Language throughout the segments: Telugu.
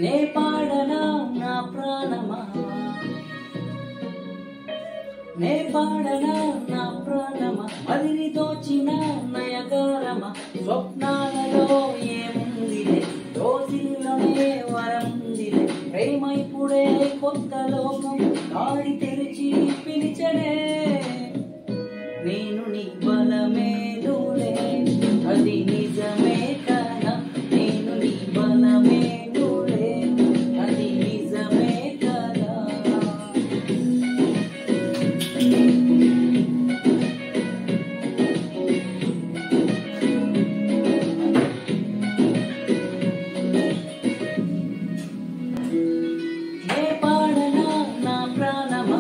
నే పాడనా నా ప్రాణమా నే పాడనా నా ప్రాణమా మదిని దోచిన నయగారమా స్వప్నాలలో ఏముందిలే దోసిలోనే వరముందిలే ప్రేమ ఇప్పుడే కొత్త లోకం కాడి తెరిచి పిలిచనే నేను నీ బలమేనులే అది నిజమే కదా నేను నీ బలమేనులే అది నిజమే కదా నే పాడనా నా ప్రాణమా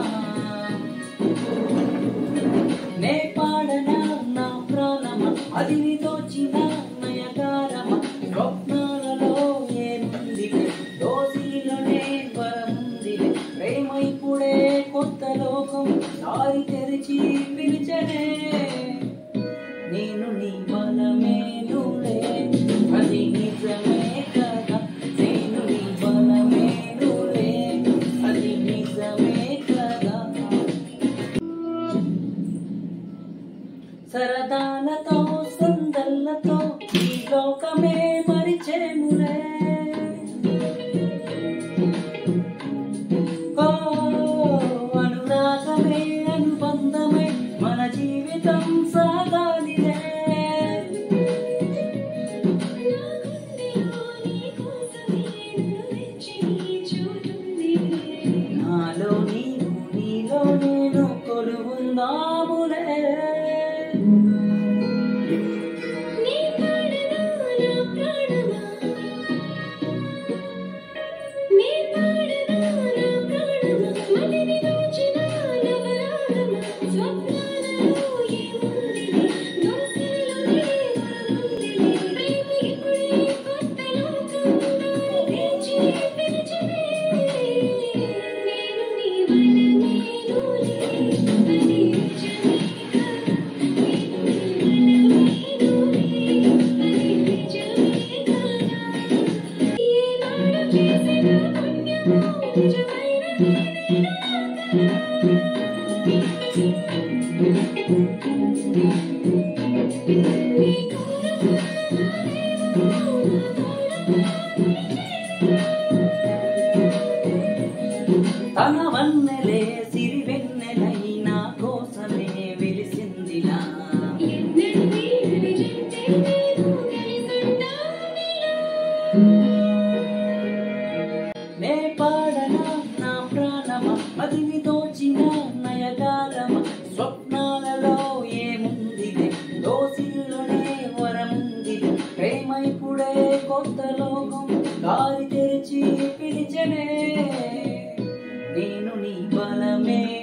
నే పాడనా నా ప్రాణమా అది నీ దోచిన నయగారమా స్వప్నాలలో ఏముంది దోసిలోనే వరముంది ప్రేమ ఇప్పుడే కొత్త లోకం దారి తెరిచి పిలిచనే నేను నీ బలమేనులే అది నిజమే కదా నేను నీ బలమేనులే అది నిజమే కదా సరదాలతో సందల్లతో ఈ లోకమే మరిచేములే ఓ అనురాగమే అనుబంధమే మన జీవితం సాగాలిలే నాలో నీవు నీలో నేను కొలువుందాములే తన వన్నెలే సిరి వెన్నెలై నా కోసమే వెలిసిందిలా నే పాడనా నా ప్రాణమ మదిని దోచిన నయగారమ స్వప్నాలలో ఏముందిలే దోసిల్లోనే వరముందిలే ప్రేమ ఇప్పుడే కొత్త లోకం దారి తెరిచి పిలిచనే నేను నీ బలమే